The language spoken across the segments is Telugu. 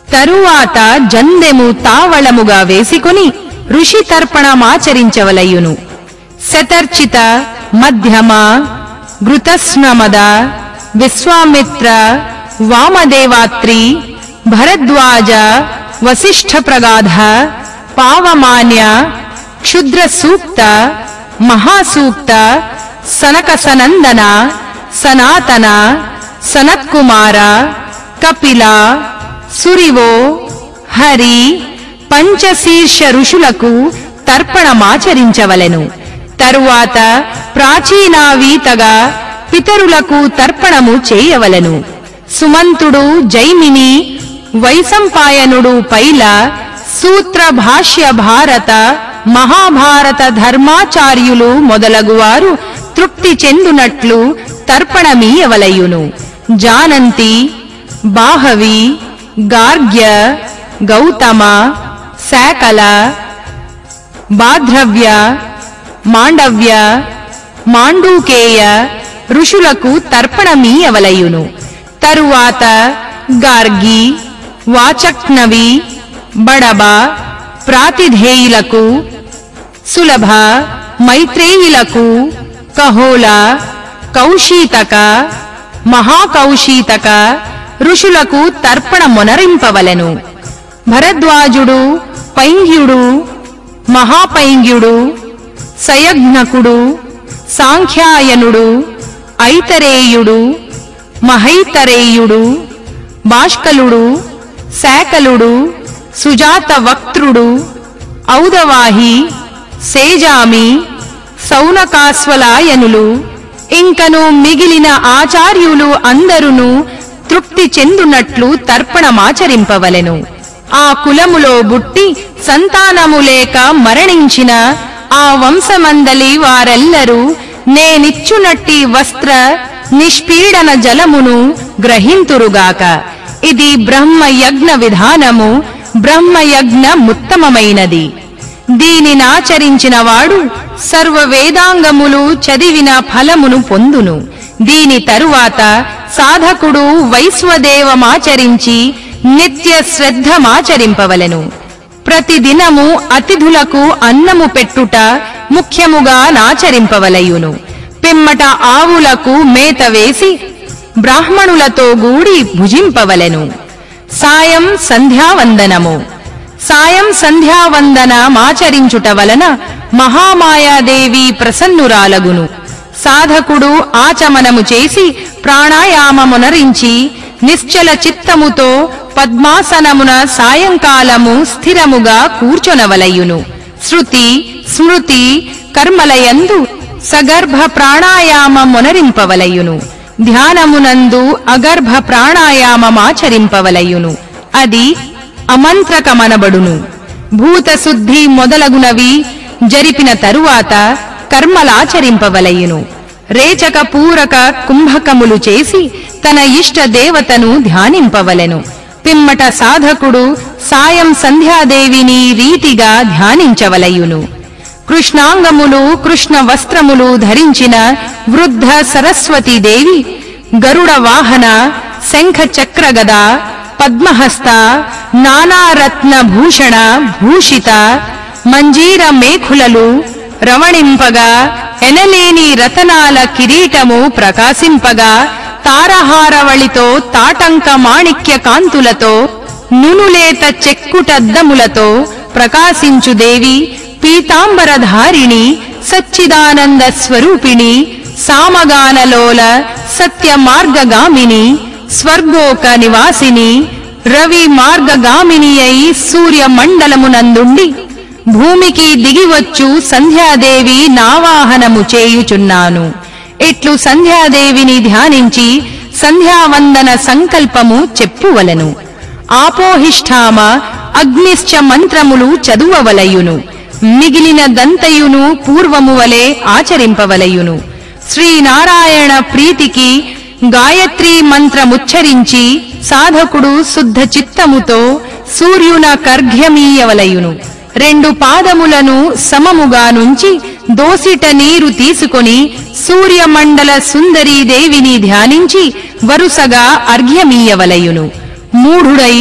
తరువాత జందెము తావళముగా వేసికొని ఋషి తర్పణమాచరించవలయును శతర్చిత మధ్యమ ఘృతస్నమద విశ్వామిత్ర వామదేవాత్రి భరద్వాజ వసిష్ఠ ప్రగాధ పావమాన్య క్షుద్ర సూక్త మహాసూక్త సనక సనందన సనాతన సనత్కుమార కపిల సురివో హరి పంచశీర్ష ఋషులకు తర్పణమాచరించవలెను తరువాత ప్రాచీనావీతగా పితరులకు తర్పణము చేయవలెను సుమంతుడు జైమిని వైసంపాయనుడు పైల సూత్ర భాష్య భారత మహాభారత ధర్మాచార్యులు మొదలగువారు తృప్తి చెందునట్లు తర్పణమీయవలయును జానంతి బాహవి గార్గ్య గౌతమ శాకల బాధ్రవ్య మాండవ్య మాండూకేయ ఋషులకు తర్పణమీయవలయును తరువాత గార్గి వాచక్నవి బడబ ప్రాతిధేయులకు సులభ మైత్రేయులకు కహోల కౌశీతక మహాకౌశీతక ఋషులకు తర్పణ మొనరింపవలెను భరద్వాజుడు పైంగ్యుడు మహాపైంగ్యుడు సయజ్ఞకుడు సాంఖ్యాయనుడు ఐతరేయుడు మహైతరేయుడు బాష్కలుడు శాకలుడు సుజాత వక్త్రుడు ఔదవాహి సేజామి సౌనకాస్వలాయనులు ఇంకను మిగిలిన ఆచార్యులు అందరును తృప్తి చెందునట్లు తర్పణమాచరింపవలెను ఆ కులములో బుట్టి సంతానము లేక మరణించిన ఆ వంశమందలి వారెల్లరూ నేనిచ్చునట్టి వస్త్ర నిష్పీడన జలమును గ్రహింతురుగాక ఇది బ్రహ్మయజ్ఞ విధానము బ్రహ్మయజ్ఞ ముత్తమమైనది దీనినాచరించిన వాడు సర్వ వేదాంగములు చదివిన ఫలమును పొందును దీని తరువాత సాధకుడు వైశ్వదేవమాచరించి నిత్య శ్రద్ధమాచరింపవలెను ప్రతిదినము అతిథులకు అన్నము పెట్టుట ముఖ్యముగా నాచరింపవలయును పిమ్మట ఆవులకు మేత వేసి బ్రాహ్మణులతో గూడి భుజింపవలెను సాయం సంధ్యావందనము సాయం సంధ్యావందన మాచరించుట వలన మహామాయాదేవి ప్రసన్నురాలగును సాధకుడు ఆచమనము చేసి ప్రాణాయామమునరించి నిశ్చల చిత్తముతో పద్మాసనమున సాయంకాలము స్థిరముగా కూర్చొనవలయును శృతి స్మృతి కర్మలయందు సగర్భ ప్రాణాయామమునరింపవలయును ధ్యానమునందు అగర్భ ప్రాణాయామమాచరింపవలయును అది అమంత్రకమనబడును భూతశుద్ధి మొదలగునవి జరిపిన తరువాత కర్మలాచరింపవలయును రేచక పూరక కుంభకములు చేసి తన ఇష్ట దేవతను ధ్యానింపవలెను పిమ్మట సాధకుడు సాయం సంధ్యాదేవిని రీతిగా ధ్యానించవలయును కృష్ణాంగములు కృష్ణ వస్త్రములు ధరించిన వృద్ధ సరస్వతీదేవి గరుడ వాహన శంఖ చక్రగద పద్మహస్త నానారత్న భూషణ భూషిత మంజీర మేఖులలు రవణింపగా ఎనలేని రతనాల కిరీటము ప్రకాశింపగా తారహారవళితో తాటంక మాణిక్య కాంతులతో నునులేత చెక్కుటద్దములతో ప్రకాశించు దేవి పీతాంబరధారిణి సచ్చిదానంద స్వరూపిణి సామగానలోల సత్య మార్గగామిని స్వర్గోక నివాసిని రవి మార్గగామిని అయి సూర్య మండలమునందుండి భూమికి దిగివచ్చు సంధ్యాదేవి నావాహనము చేయుచున్నాను ఇట్లు సంధ్యాదేవిని ధ్యానించి సంధ్యావందన సంకల్పము చెప్పువలెను ఆపోహిష్ఠామ అగ్నిశ్చ మంత్రములు చదువవలయును మిగిలిన దంతయును పూర్వము వలె ఆచరింపవలయును శ్రీనారాయణ ప్రీతికి గాయత్రీ మంత్రముచ్చరించి సాధకుడు శుద్ధ చిత్తముతో సూర్యున కర్ఘ్యమీయవలయును రెండు పాదములను సమముగా నుంచి దోసిట నీరు తీసుకొని సూర్యమండల సుందరీదేవిని ధ్యానించి వరుసగా అర్ఘ్యమీయవలయును మూఢుడై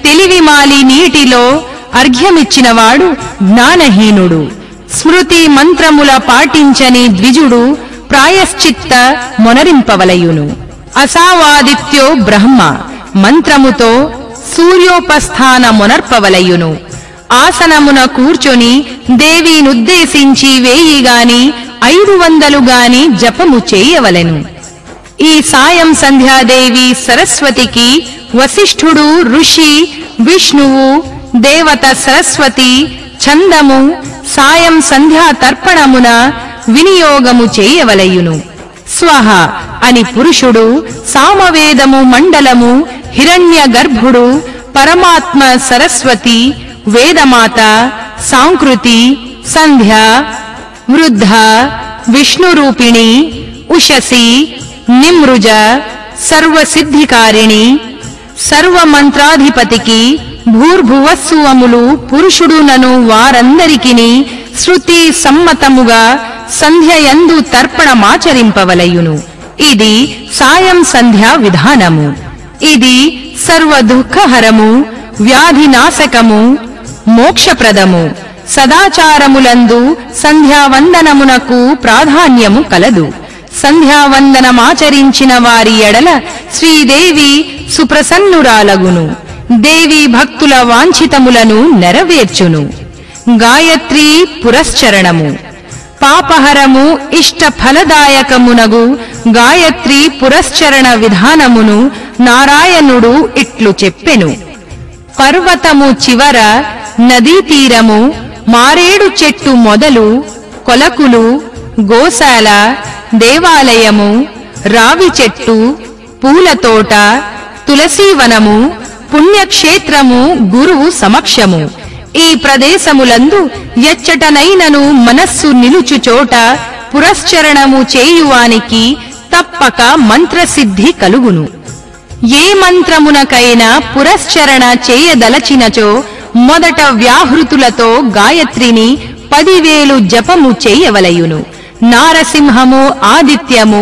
తెలివిమాలి నీటిలో అర్ఘ్యమిచ్చినవాడు జ్ఞానహీనుడు స్మృతి మంత్రముల పాటించని ద్విజుడు ప్రాయశ్చిత్త మొనరింపవలయును అసావాదిత్యో బ్రహ్మ మంత్రముతో సూర్యోపస్థాన మొనర్పవలయును ఆసనమున కూర్చొని దేవినుద్దేశించి వేయి గాని ఐదు వందలు గాని జపము చేయవలెను ఈ సాయం సంధ్యాదేవి సరస్వతికి వశిష్ఠుడు ఋషి విష్ణువు దేవత సరస్వతి ఛందము సాయం సంధ్యా తర్పణమున వినియోగము చేయవలయును స్వహ అని పురుషుడు సామవేదము మండలము హిరణ్య గర్భుడు పరమాత్మ సరస్వతి వేదమాత సాంకృతి సంధ్య వృద్ధ విష్ణురూపిణి ఉషసి నిమృజ సర్వసిద్ధికారిణి సర్వమంత్రాధిపతికి భూర్భువస్సువములు పురుషుడునను వారందరికిని శృతి సమ్మతముగా సంధ్యయందు తర్పణమాచరింపవలయును ఇది సాయం సంధ్యా విధానము ఇది సర్వ దుఃఖహరము వ్యాధినాశకము మోక్షప్రదము సదాచారములందు సంధ్యావందనమునకు ప్రాధాన్యము కలదు సంధ్యావందనమాచరించిన వారి ఎడల శ్రీదేవి సుప్రసన్నురాలగును దేవి భక్తుల వాంఛితములను నెరవేర్చును గాయత్రీ పురశ్చరణము పాపహరము ఇష్ట ఫలదాయకమునగు గాయత్రి పురశ్చరణ విధానమును నారాయణుడు ఇట్లు చెప్పెను పర్వతము చివర నదీ తీరము మారేడు చెట్టు మొదలు కొలకులు గోశాల దేవాలయము రావి చెట్టు పూలతోట తులసీవనము పుణ్యక్షేత్రము గురువు సమక్షము ఈ ప్రదేశములందు ఎచ్చటనైనను మనస్సు నిలుచు చోట పురశ్చరణము చేయువానికి తప్పక మంత్రసిద్ధి కలుగును ఏ మంత్రమునకైనా పురశ్చరణ చేయదలచినచో మొదట వ్యాహృతులతో గాయత్రిని పదివేలు జపము చేయవలయును నారసింహము ఆదిత్యము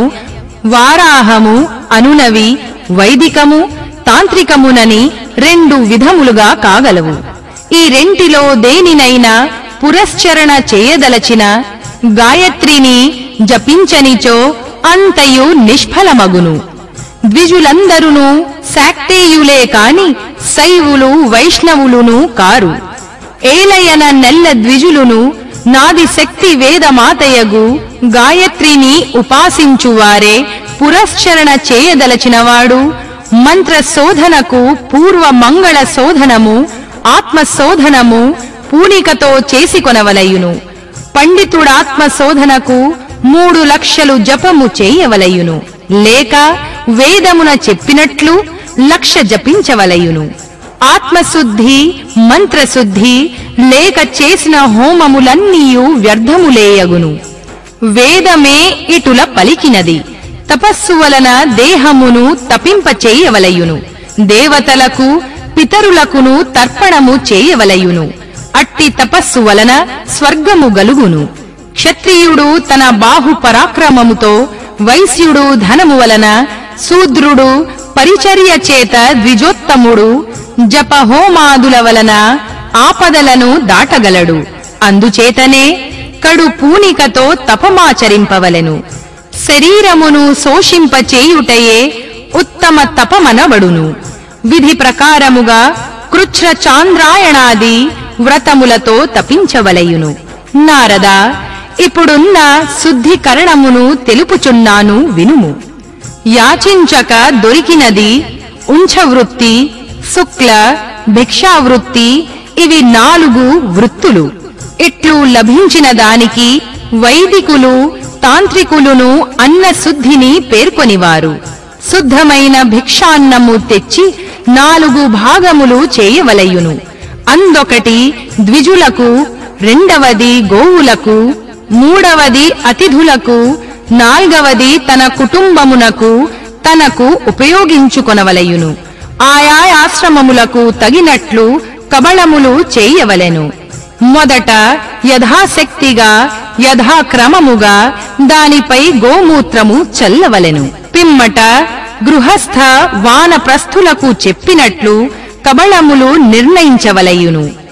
వారాహము అనునవి వైదికము తాంత్రికమునని రెండు విధములుగా కాగలవు ఈ రెంటిలో దేనినైనా పురశ్చరణ చేయదలచిన గాయత్రిని జపించనిచో అంతయు నిష్ఫలమగును ద్విజులందరును శాక్తేయులే కాని శైవులు వైష్ణవులును కారు ఏలయన నెల్ల ద్విజులును నాది శక్తి వేదమాతయగు గాయత్రిని ఉపాసించువారే పురశ్చరణ చేయదలచినవాడు మంత్ర శోధనకు పూర్వ మంగళ శోధనము ఆత్మ శోధనము పూనికతో చేసికొనవలయును పండితుడాత్మ శోధనకు మూడు లక్షలు జపము చేయవలయును లేక వేదమున చెప్పినట్లు లక్ష జపించవలయును ఆత్మశుద్ధి మంత్రశుద్ధి లేక చేసిన హోమములన్నీయు వ్యర్థములేయగును వేదమే ఇటుల పలికినది తపస్సు వలన దేహమును తపింపచేయవలయును దేవతలకు పితరులకును తర్పణము చేయవలయును అట్టి తపస్సు వలన స్వర్గము గలుగును క్షత్రియుడు తన బాహు పరాక్రమముతో వైశ్యుడు ధనము వలన శూద్రుడు పరిచర్య చేత ద్విజోత్తముడు జప హోమాదుల వలన ఆపదలను దాటగలడు అందుచేతనే కడు పూనికతో తపమాచరింపవలెను శరీరమును శోషింపచేయుటయే ఉత్తమ తపమనబడును విధి ప్రకారముగా కృచ్ఛ్ర చాంద్రాయణాది వ్రతములతో తపించవలయును నారద ఇప్పుడున్న శుద్ధీకరణమును తెలుపుచున్నాను వినుము యాచించక దొరికినది ఉంఛవృత్తి శుక్ల భిక్షావృత్తి ఇవి నాలుగు వృత్తులు ఇట్లు లభించిన దానికి వైదికులు తాంత్రికులును అన్న శుద్ధిని పేర్కొనివారు శుద్ధమైన భిక్షాన్నము తెచ్చి నాలుగు భాగములు చేయవలయును అందొకటి ద్విజులకు రెండవది గోవులకు మూడవది అతిథులకు నాల్గవది తన కుటుంబమునకు తనకు ఉపయోగించుకొనవలయును ఆయా ఆశ్రమములకు తగినట్లు కబళములు చేయవలెను మొదట యథాశక్తిగా యథాక్రమముగా దానిపై గోమూత్రము చల్లవలెను పిమ్మట గృహస్థ వానప్రస్థులకు చెప్పినట్లు కబళములు నిర్ణయించవలయును